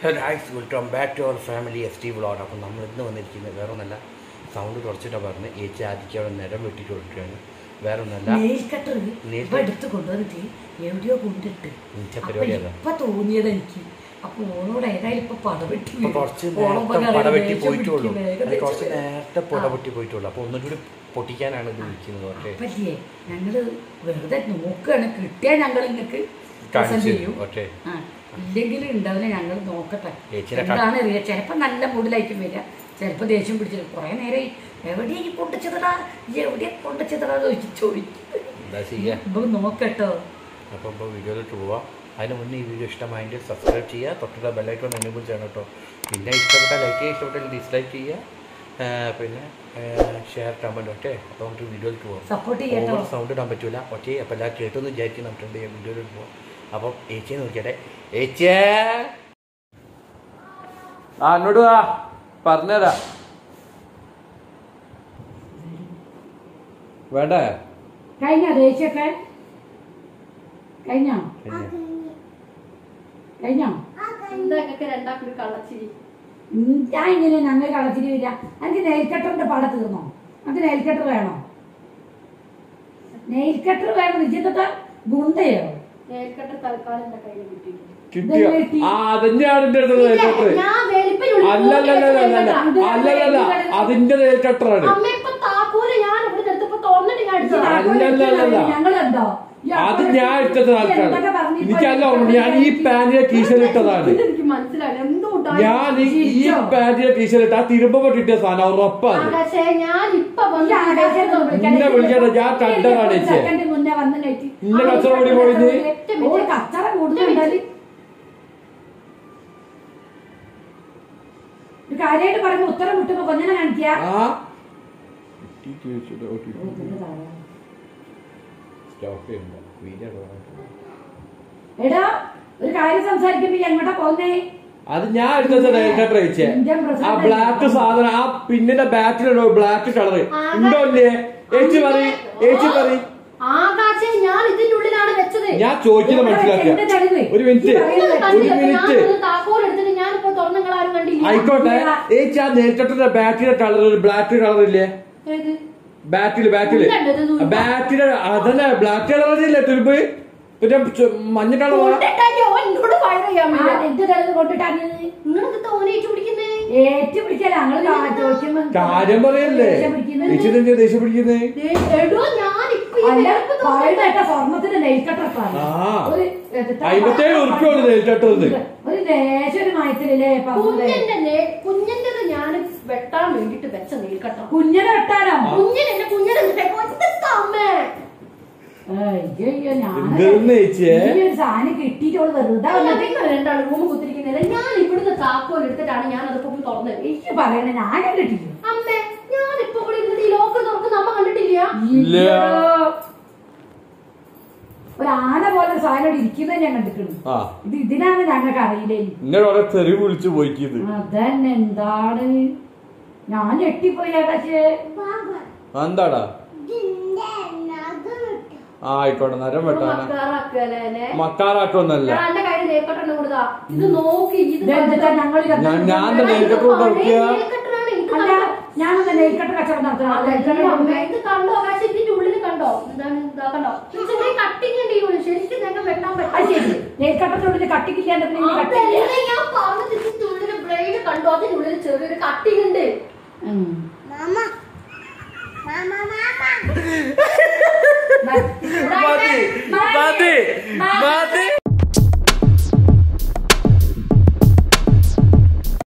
Guys welcome back to our family S T vlog അപ്പം നമ്മൾ ഇന്ന് വന്നിരിക്കുന്നത് വേറെ ഒന്നല്ല സൗണ്ട് കുറച്ചിട്ടാണ് പറഞ്ഞ് ഏച്ചി ആദ്യക്ക് അവിടെ നിലം വെട്ടിട്ട് കൊടുക്കുകയാണ് വേറെ ഒന്നല്ല നെയിൽ കട്ടർ നെയിൽ ഇപ്പൊ എടുത്ത് കൊണ്ടുവന്നിട്ട് എവിടെയോ കൊണ്ടിട്ട് ഇന്നത്തെ അപ്പൊ പരിപാടി അതാ ഇപ്പൊ തോന്നിയത് എനിക്ക് അപ്പൊ ഓളോട് ഏതായാലും ഇപ്പൊ പടവെട്ടി ഇപ്പൊ കുറച്ച് ഓളെ നേരത്തെ പകരം പടവെട്ടി ദേഷ്യം പോയിട്ടുള്ളൂ പിടിക്കും, വേഗം അത് കുറച്ച് ദേഷ്യം നേരത്തെ പടവെട്ടി പോയിട്ടുള്ളൂ അപ്പോൾ ഒന്നുകൂടി പൊട്ടിക്കാനാണ് ഇത് വിളിക്കുന്നത് ഓക്കെ പറ്റിയേ ഞങ്ങള് വെറുതെ നോക്കുകയാണ് കിട്ടിയാൽ ഞങ്ങൾ നിങ്ങൾക്ക് കാണിച്ചു തരും, ഓക്കെ ഇല്ലെങ്കിൽ ഉണ്ടാവില്ല ഞങ്ങൾ നോക്കട്ടെ ചേച്ചിനെ ക- എന്താണ് അറിയുക ചിലപ്പോൾ നല്ല മൂഡിലായിരിക്കും വരിക ചിലപ്പോൾ ദേഷ്യം പിടിച്ചിട്ട് കുറേ നേരം എവിടെയാ ഈ കൊണ്ടുവച്ചതടാ എവിടെയാ കൊണ്ടുവച്ചതടാ ചോദിച്ചു ചോദിക്കും എന്താ ചെയ്യുക ഇപ്പൊ നോക്കട്ടോ അപ്പോൾ ഇപ്പോൾ വീഡിയോയിലോട്ട് പോവാം അതിന് മുന്നേ ഈ വീഡിയോ ഇഷ്ടമായെങ്കിൽ സബ്സ്ക്രൈബ് ചെയ്യുക തൊട്ടുള്ള ബെല്ലൈക്കൺ എനേബിൾ ചെയ്യണം കേട്ടോ പിന്നെ ഇഷ്ടപ്പെട്ട ലൈക്ക് ചെയ്യുക ഇഷ്ടപ്പെട്ടാൽ ഡിസ്ലൈക്ക് ചെയ്യുക ആ, പിന്നെ ഷെയർ കമൻറ്റ് ഓക്കെ അപ്പോൾ നമുക്ക് വീഡിയോയിലേക്ക് പോവാം സപ്പോർട്ട് ചെയ്യട്ടോ ഓവർ സൗണ്ട് ഇടാൻ പറ്റൂല ഓക്കെ അപ്പോൾ എല്ലാം കേട്ടെന്ന് വിചാരിക്കും നമുക്ക് എന്ത് ചെയ്യാം വീഡിയോയിലേക്ക് പോവാം അപ്പം ഏച്ചിയെ നോക്കിയാട്ടെ ഏച്ചിയേ ആ എന്നോട് വാ പറഞ്ഞുതരാ വേണ്ടേ കഴിഞ്ഞോ ദേഷ്യമൊക്കെ കഴിഞ്ഞോ കഴിഞ്ഞോ എന്തൊക്കെ രണ്ടാക്കും ഒരു കള്ളച്ചിരി ഉം, ഞാൻ ഇങ്ങനെ ഞങ്ങൾ കളച്ചിരി വരിക എനിക്ക് നെയിൽ കട്ടറിന്റെ പട തീർന്നോ എനിക്ക് നെയിൽ കട്ടർ വേണോ നെയിൽ കട്ടർ വേണം നിശ്ചിതത്തെ ഗുണ്ടയോ നേരിട്ട് തൽക്കാലം എന്റെ കയ്യിൽ കിട്ടിയിട്ടുണ്ട് കിട്ടിയോ ഇതെങ്ങനെ കിട്ടി? ആ അതന്നെയാണ് എന്റെ അടുത്ത് നേൽ കട്ടർ ഞാൻ വെളുപ്പിനുള്ളിൽ അല്ലല്ലല്ലല്ല ഇത് അല്ലല്ലല്ല അതിന്റെ നേൽ കട്ടറാണ് അമ്മ ഇപ്പൊ താക്കൂര് ഞാൻ ഇവിടെ എടുത്തപ്പോ തുറന്നിട്ട് ഞാൻ അടിച്ചതാ. അല്ലല്ലല്ല. ഞങ്ങളെന്തോ അത് ഞാൻ ഇട്ടത് ആൾക്കാണ് എനിക്കല്ല ഓർമ്മ ഞാൻ ഈ പാന്റിലെ ടീഷർട്ട് എനിക്ക് മനസ്സിലായി എന്തോ ഞാൻ ഈ- ഈ പാന്റിലെ ടീഷർട്ട് ആ തിരുമ്പ പൊട്ടിട്ട സാധനം ഉറപ്പാണ് ആകാശേ ഞാൻ ഇപ്പൊ വന്ന് ഇന്നെ വിളിക്കണ്ട, ഞാൻ കണ്ടതാണ് ചേച്ചി. സെക്കൻഡ് മുന്നേ വന്ന് കയറ്റി ഇന്നെ കച്ചറ കൂടി പോയിന്ന് ഓള് കച്ചറ കൂടുതലുണ്ടാല് ഒരു കാര്യമായിട്ട് പറയുമ്പോ ഉത്തരം വിട്ടുമ്പോ കൊഞ്ഞനെ കാണിക്കുക ആ എടാ ഒരു കാര്യം സംസാരിക്കുമ്പോ ഈ എങ്ങോട്ടാ പോന്നേ അത് ഞാൻ എടുത്ത നേൽ കട്ടർ അയച്ചേ ഇന്ത്യൻ ആ പ്രസിഡന്റ് ബ്ലാക്ക് സാധനം ആ പിന്നിന്റെ ബാക്കിലുണ്ടോ ബ്ലാക്ക് കളർ ഉണ്ടോ ഇല്ലേ ഏച്ചി പറ ഏച്ചി പറ ആകാശേ ഞാൻ ഇതിന്റെ ഉള്ളിലാണ് വെച്ചത് ഞാൻ ചോദിക്കുന്നത് മനസ്സിലാക്കുക എന്റെ തെളിവ്. ഒരു മിനിറ്റ് ഈ പറയുന്നത് ഒരു കണ്ടില്ല, ഞാൻ മിനിറ്റ് വന്ന് താക്കോൽ എടുത്തിട്ട് ഞാനിപ്പോ തുറന്ന നിങ്ങളാരും കണ്ടില്ല ആയിക്കോട്ടെ ഏച്ചി ആ നേൽക്കട്ടിന്റെ ബാറ്റിന്റെ കളർ ഒരു ബ്ലാക്ക് കളർ ഇല്ലേ ഏത് ബാറ്റില് ബാറ്റില് ഉണ്ടല്ലോ, ഇത് ഉണ്ടോ? ബാറ്റില് അതന്നെ ബ്ലാക്ക് കളർ ഇല്ലേ തുരുമ്പ് പിന്നെ ചു- മഞ്ഞ കളർ കൊണ്ടിട്ടാ ഓൻ എന്നോട് ഫയർ ചെയ്യാൻ ആ, വേണ്ടി എന്ത് തെളിവ് കൊണ്ടിട്ടാണ് നിങ്ങൾക്ക് തോന്നിയിട്ട് പിടിക്കുന്നേ ഏറ്റു പിടിക്കല ഞങ്ങള് ചോദിക്കുമ്പോ കാര്യം പറയല്ലേ ദേഷ്യം പിടിക്കുന്നത്. ഏച്ചി എന്തിനാ ദേഷ്യം പിടിക്കുന്നേ ദേ, എടോ ഞാൻ ഇപ്പൊ ഈ അല്ല വെളുപ്പ് തുറന്നിട്ട് പറയുന്നേട്ട സ്വർണത്തിന്റെ നെയ്ക്കട്ടപ്പാണ് ആ. ഒരു എത്ര- അമ്പത്തേഴ് ഉറുപ്പ്യാണ് നേൽക്കട്ടറിന് ഒരു ദേശം ഒരു മയത്തിലല്ലേ കുഞ്ഞന്റെ നേ- കുഞ്ഞന്റേത് ഞാൻ വെട്ടാൻ വേണ്ടിട്ട് വെച്ച നീൽക്കട്ട കുഞ്ഞനെ വെട്ടാനോ കുഞ്ഞൻ എന്നെ കുഞ്ഞനെ അമ്മേ അയ്യോ ഞാൻ എന്തെന്ന് ചേച്ചിയെ ഈ ഒരു സാധനം കിട്ടിയിട്ട് അവള് വെറുതെ വന്നിട്ട് നിങ്ങൾ രണ്ടാൾ റൂം കുത്തിരിക്കുന്നില്ല ഞാൻ ഇവിടുന്ന് താക്കോൽ എടുത്തിട്ടാണ് ഞാൻ അതൊക്കെ പോയി തുറന്നത് എനിക്ക് പറയണ ഞാനും കിട്ടില്ല അമ്മേ ഞാൻ ഇപ്പൊ ഇവിടെ ഇരുന്നിട്ട് ഈ ലോക്കർ തുറക്കുന്ന അമ്മ കണ്ടിട്ടില്ല ഇല്ല. ഒരു ആന പോലെ ഒരു സാധനം ഇവിടെ ഇരിക്കുന്നത് ഞാൻ കണ്ടിട്ടുണ്ട് ആ ഇത് ഇതിനാണ് ഞങ്ങൾക്ക് അറിയില്ലേ ഇങ്ങനെ കുറെ തെറി വിളിച്ചു പോയിക്കുന്നത് അതന്നെ എന്താണ് ഞാൻ ഞെട്ടിപ്പോയി ആകാശേ എന്താടാ ആ ആയിക്കോട്ടെ നരം വെട്ടാന മക്കാറാക്കലേനെ മക്കാറാട്ടൊന്നല്ല ഞാൻ എന്റെ കയ്യിൽ നെയ്ക്കട്ടെണ്ണം കൊടുത്താ ഇത് നോക്കി ഇത് ഇതെന്താ ഞങ്ങൾ ഞാൻ ഞാൻ തന്നെ നെയ്ക്കട്ട് കൊണ്ട് ഇറക്കിയ നെയ്ക്കട്ടനാണ് എനിക്ക് അല്ല ഞാനൊന്ന് നെയ്ക്കട്ട കച്ചവടം നടത്തണം അതെ, നെയ്ക്കട്ട അമ്മേ, ഇത് കണ്ടോ ആകാശം ഇതിന്റെ ഉള്ളിൽ കണ്ടോ എന്താണ് ഇതാ കണ്ടോ ചെറിയ കട്ടിങ് ഉണ്ട് ഈ ഉള്ളിൽ ശരിക്കും ഞങ്ങൾ വെട്ടാൻ അത് പറ്റും ശരി നെയ്ക്കട്ടത്തിന്റെ ഉള്ളിൽ കട്ടിക്കില്ലാണ്ട് പിന്നെ ഇങ്ങനെ കട്ടില്ല അതല്ലേ ഞാൻ പറഞ്ഞത് ഇതിന്റെ ഉള്ളിൽ ബ്രെയിൻ കണ്ടോ അതിന്റെ ഉള്ളിൽ ചെറിയൊരു കട്ടിങ് ഉണ്ട് ഉം.